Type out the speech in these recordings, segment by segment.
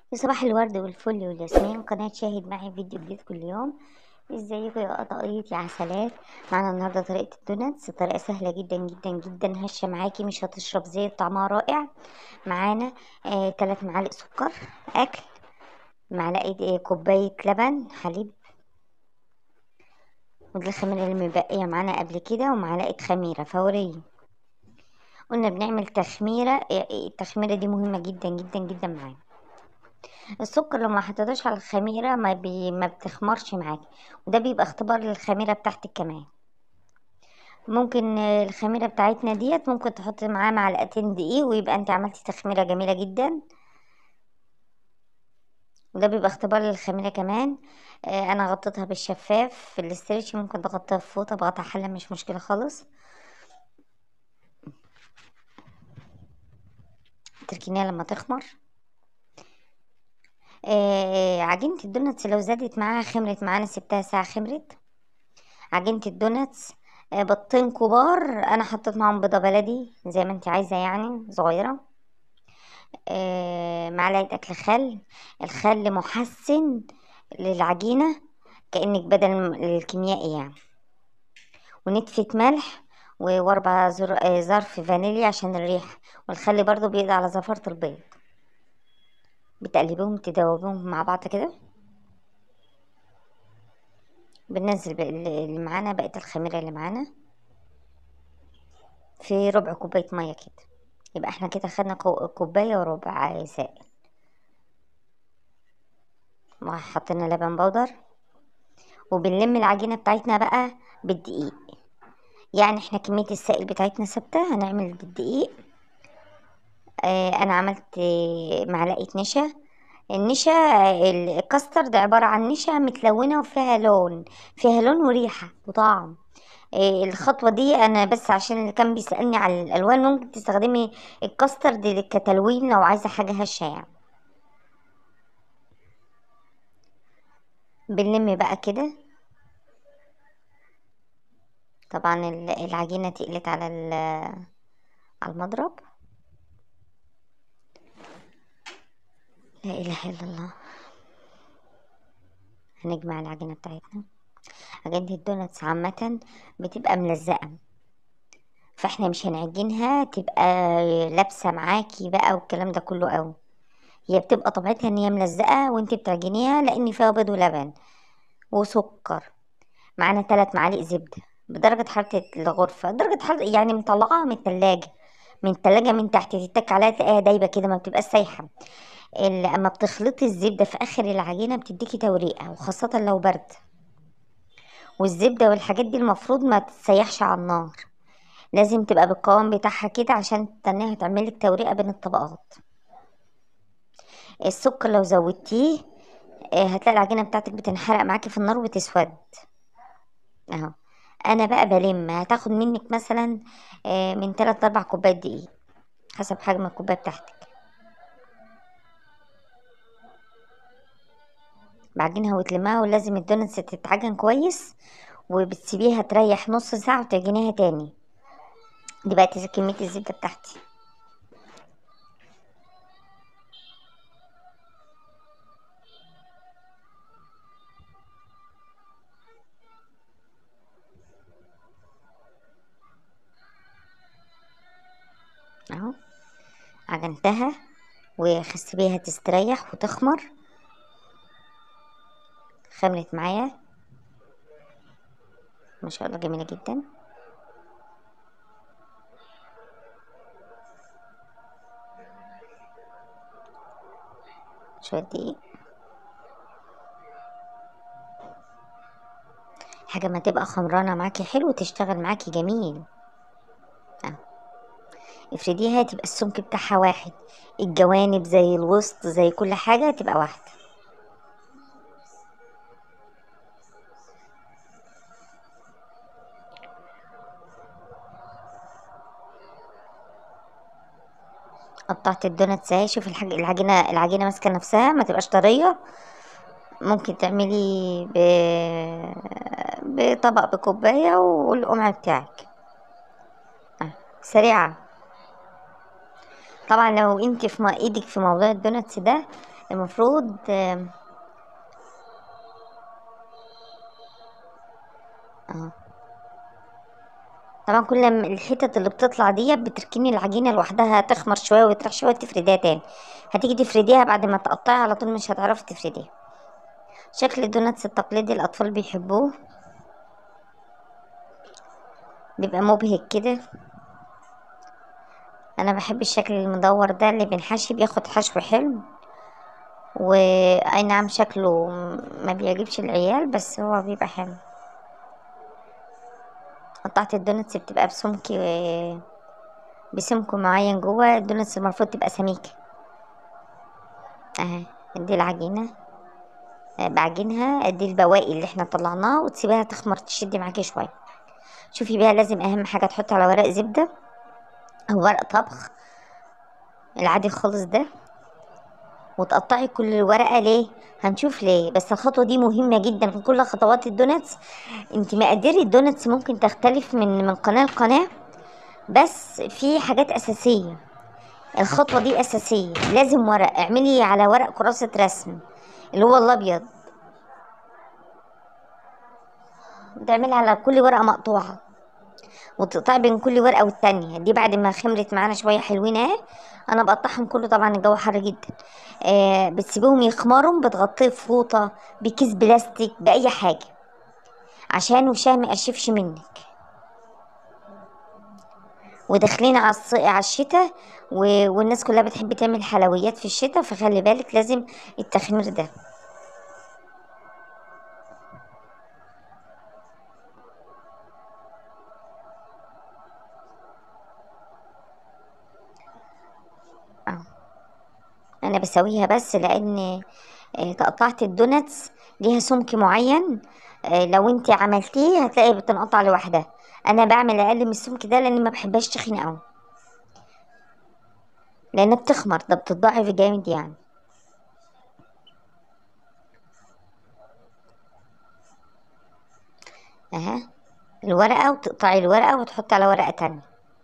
في صباح الورد والفل والياسمين قناة شاهد معي فيديو جديد كل يوم ازيكم يا قطاقيط يا عسلات معانا النهارده طريقة الدوناتس طريقة سهلة جدا جدا جدا هشة معاكي مش هتشرب زيت طعمها رائع معانا آه تلات معالق سكر اكل معلقة آه كوباية لبن حليب ودي الخميرة اللي مبقية معانا قبل كده ومعلقة خميرة فورية قلنا بنعمل تخميرة التخميرة دي مهمة جدا جدا جدا معانا السكر لو ما حطيتهاش على الخميره ما, بي... ما بتخمرش معاكي وده بيبقى اختبار للخميره بتاعتك كمان ممكن الخميره بتاعتنا ديت ممكن تحطي معاها معلقتين دقيق ويبقى انت عملتي تخميره جميله جدا وده بيبقى اختبار للخميره كمان آه انا غطيتها بالشفاف في الاستريتش ممكن تغطيها في فوطه بغطا حله مش مشكله خالص تركينيها لما تخمر آه عجينة الدوناتس لو زادت معاها خمرت معانا سبتها ساعة خمرت عجينة الدوناتس آه بطين كبار انا حطيت معاهم بيضة بلدي زي ما انت عايزة يعني صغيرة آه معلقة اكل خل الخل محسن للعجينة كأنك بدل الكيميائي يعني ونتفة ملح واربع ظرف فانيليا عشان الريحة والخل برضو بيقضي على زفرة البيض بتقلبيهم تدوبيهم مع بعض كده بننزل اللي معانا بقية الخميرة اللي معانا في ربع كوباية مية كده يبقى احنا كده خدنا كوباية وربع سائل وحطينا لبن بودر وبنلم العجينة بتاعتنا بقى بالدقيق يعني احنا كمية السائل بتاعتنا ثابتة هنعمل بالدقيق اه انا عملت معلقة نشا النشا الكاسترد عبارة عن نشا متلونة وفيها لون فيها لون وريحة وطعم اه الخطوة دي انا بس عشان اللي كان بيسألني على الالوان ممكن تستخدمي الكاسترد كتلوين لو عايزة حاجة هشة يعني بنلم بقى كده طبعا العجينة تقلت على على المضرب لا إله إلا الله هنجمع العجينة بتاعتنا عجينة الدوناتس عامة بتبقى ملزقة فاحنا مش هنعجنها تبقى لابسة معاكي بقى والكلام ده كله قوي هي بتبقى طبيعتها ان هي ملزقة وانت بتعجنيها لان فيها بيض ولبن وسكر معانا ثلاث معالق زبدة بدرجة حرارة الغرفة درجة حرارة يعني مطلعاها من التلاجة من التلاجة من تحت تتك عليها تلاقيها دايبة كده ما بتبقاش سايحة اما بتخلطي الزبدة في اخر العجينة بتديكي توريقة وخاصة لو برد والزبدة والحاجات دي المفروض ما تتسيحش على النار لازم تبقى بالقوام بتاعها كده عشان تنها تعملك توريقة بين الطبقات السكر لو زودتيه هتلاقي العجينة بتاعتك بتنحرق معاكي في النار وبتسود اهو انا بقى بلم هتاخد منك مثلا من 3 4 كوبايات دقيق حسب حجم الكوبايه بتاعتك بعجنها وتلمها ولازم الدونتس تتعجن كويس وبتسيبيها تريح نص ساعة وتعجنيها تاني دي بقت كمية الزبدة بتاعتي اهو عجنتها وخسبيها تستريح وتخمر خمرت معايا ما شاء الله جميلة جدا شوية دقيق حاجة ما تبقى خمرانة معاكي حلو تشتغل معاكي جميل اه افرديها تبقى السمك بتاعها واحد الجوانب زي الوسط زي كل حاجة تبقى واحدة قطعت الدوناتس اهي شوفي الحاج... العجينه العجينه ماسكه نفسها ما تبقاش طريه ممكن تعملي ب... بطبق بكوبايه والقمع بتاعك آه. سريعه طبعا لو انت في م- ايدك في موضوع الدوناتس ده المفروض آم، اه طبعا كل ما الحتت اللي بتطلع دي بتركني العجينة لوحدها تخمر شوية وتروح شوية تفرديها تاني هتيجي تفرديها بعد ما تقطعي على طول مش هتعرفي تفرديها شكل الدوناتس التقليدي الأطفال بيحبوه بيبقى مبهج كده أنا بحب الشكل المدور ده اللي بنحشي بياخد حشو حلو واي نعم شكله ما بيعجبش العيال بس هو بيبقى حلو قطعة الدوناتس بتبقى بسمك بسمك معين جوه الدوناتس المفروض تبقى سميكة اهي دي العجينة آه، بعجنها دي البواقي اللي احنا طلعناها وتسيبيها تخمر تشدي معاكي شوية شوفي بيها لازم اهم حاجة تحطي على ورق زبدة او ورق طبخ العادي خالص ده وتقطعي كل ورقة ليه هنشوف ليه بس الخطوة دي مهمة جدا في كل خطوات الدوناتس انت مقادير الدوناتس ممكن تختلف من من قناة لقناة بس في حاجات أساسية الخطوة دي أساسية لازم ورق اعملي على ورق كراسة رسم اللي هو الأبيض بتعملي على كل ورقة مقطوعة وتقطعي بين كل ورقة والتانية دي بعد ما خمرت معانا شوية حلوين اهي انا بقطعهم كله طبعا الجو حر جدا آه بتسيبيهم يخمروا بتغطيه في فوطة بكيس بلاستيك بأي حاجة عشان وشها ما يقرشفش منك وداخلين على الص... على الشتاء و... والناس كلها بتحب تعمل حلويات في الشتاء فخلي بالك لازم التخمير ده اه انا بسويها بس لان آه، تقطعت الدوناتس ليها سمك معين آه، لو انت عملتيه هتلاقي بتنقطع لوحدها انا بعمل اقل من السمك ده لان ما بحبهاش تخينه قوي لانها بتخمر ده بتتضاعف جامد يعني اها الورقه وتقطعي الورقه وتحطي على ورقه تانية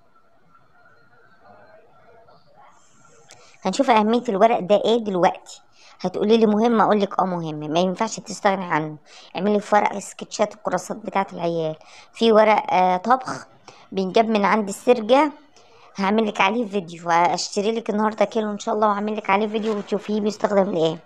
هنشوف أهمية الورق ده ايه دلوقتي هتقولي لي مهم اقول لك اه مهم ما ينفعش تستغني عنه اعملي في ورق سكتشات الكراسات بتاعه العيال في ورق آه طبخ بينجاب من عند السرجة هعمل لك عليه فيديو اشتري لك النهارده كيلو ان شاء الله واعمل لك عليه فيديو وتشوفيه بيستخدم لايه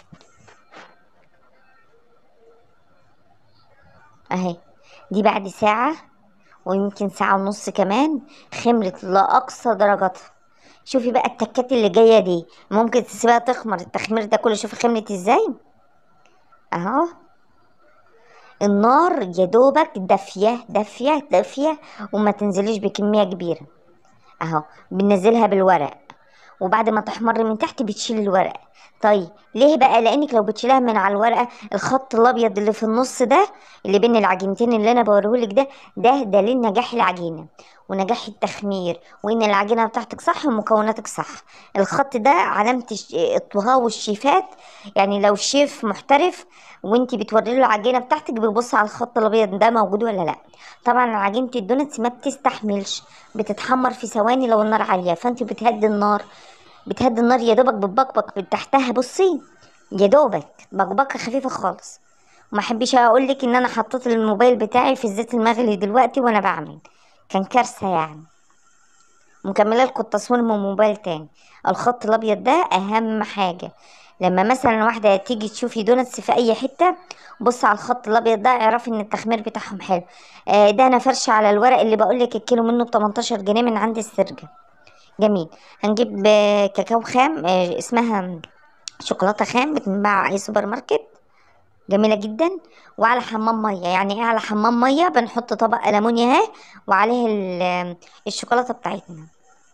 اهي دي بعد ساعة ويمكن ساعة ونص كمان خمرت لأقصى درجاتها شوفي بقى التكات اللي جاية دي ممكن تسيبها تخمر التخمير ده كله شوفي خمرت ازاي اهو النار يا دوبك دافية دافية دافية وما تنزليش بكمية كبيرة اهو بننزلها بالورق وبعد ما تحمر من تحت بتشيل الورق طيب ليه بقى لانك لو بتشيلها من على الورقه الخط الابيض اللي في النص ده اللي بين العجينتين اللي انا بوريهولك ده ده دليل نجاح العجينه ونجاح التخمير وان العجينه بتاعتك صح ومكوناتك صح الخط ده علامه الش- الطهاه والشيفات يعني لو شيف محترف وانتي بتوري له العجينه بتاعتك بيبص على الخط الابيض ده موجود ولا لا طبعا عجينه الدونتس ما بتستحملش بتتحمر في ثواني لو النار عاليه فانت بتهدي النار بتهدي النار يا دوبك بتبقبق من تحتها بصي يا دوبك بقبقه خفيفه خالص وما احبش اقول لك ان انا حطيت الموبايل بتاعي في الزيت المغلي دلوقتي وانا بعمل كان كارثه يعني مكمله لكم التصوير من موبايل تاني الخط الابيض ده اهم حاجه لما مثلا واحده تيجي تشوفي دونتس في اي حته بص على الخط الابيض ده اعرفي ان التخمير بتاعهم حلو آه ده انا فرشه على الورق اللي بقول لك الكيلو منه ب 18 جنيه من عند السرجه جميل هنجيب آه، كاكاو خام آه، اسمها شوكولاته خام بتنباع اي سوبر ماركت جميله جدا وعلى حمام ميه يعني ايه على حمام ميه بنحط طبق ألمونيا اهي وعليه ال- الشوكولاته بتاعتنا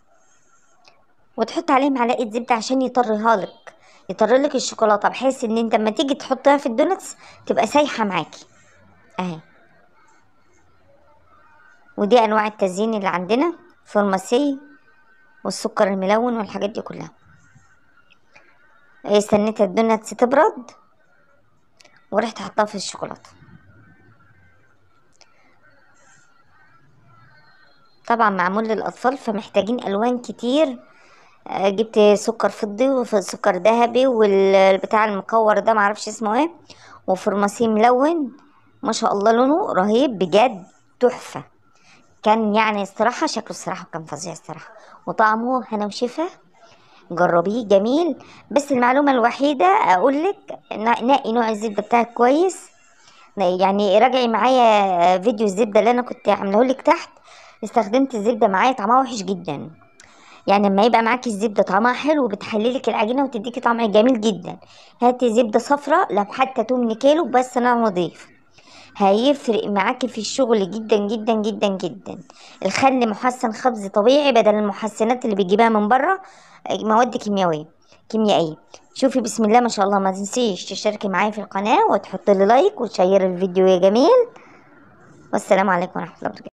وتحط عليه معلقه زبده عشان يطريها لك يطر لك الشوكولاته بحيث ان انت لما تيجي تحطها في الدونتس تبقى سايحه معاكي اهي ودي انواع التزيين اللي عندنا فورماسي والسكر الملون والحاجات دي كلها استنيت الدونتس تبرد ورحت حطها في الشوكولاته طبعا معمول للاطفال فمحتاجين الوان كتير آه، جبت سكر فضي وسكر ذهبي والبتاع المكور ده معرفش اسمه ايه وفرماسي ملون ما شاء الله لونه رهيب بجد تحفة كان يعني الصراحة شكله الصراحة كان فظيع الصراحة وطعمه هنا وشفا جربيه جميل بس المعلومة الوحيدة أقولك نا- نقي نوع الزبدة بتاعك كويس يعني راجعي معايا فيديو الزبدة اللي أنا كنت عاملاه لك تحت استخدمت الزبدة معايا طعمها وحش جدا يعني لما يبقى معاكي الزبدة طعمها حلو بتحللك العجينة وتديكي طعم جميل جدا هاتي زبدة صفراء لو حتى 8 كيلو بس نوع نضيف هيفرق معاكي في الشغل جدا جدا جدا جدا الخل محسن خبز طبيعي بدل المحسنات اللي بتجيبها من بره مواد كيميائيه كيميائيه شوفي بسم الله ما شاء الله ما تنسيش تشتركي معايا في القناه وتحطي لي لايك وتشيري الفيديو يا جميل والسلام عليكم ورحمه الله وبركاته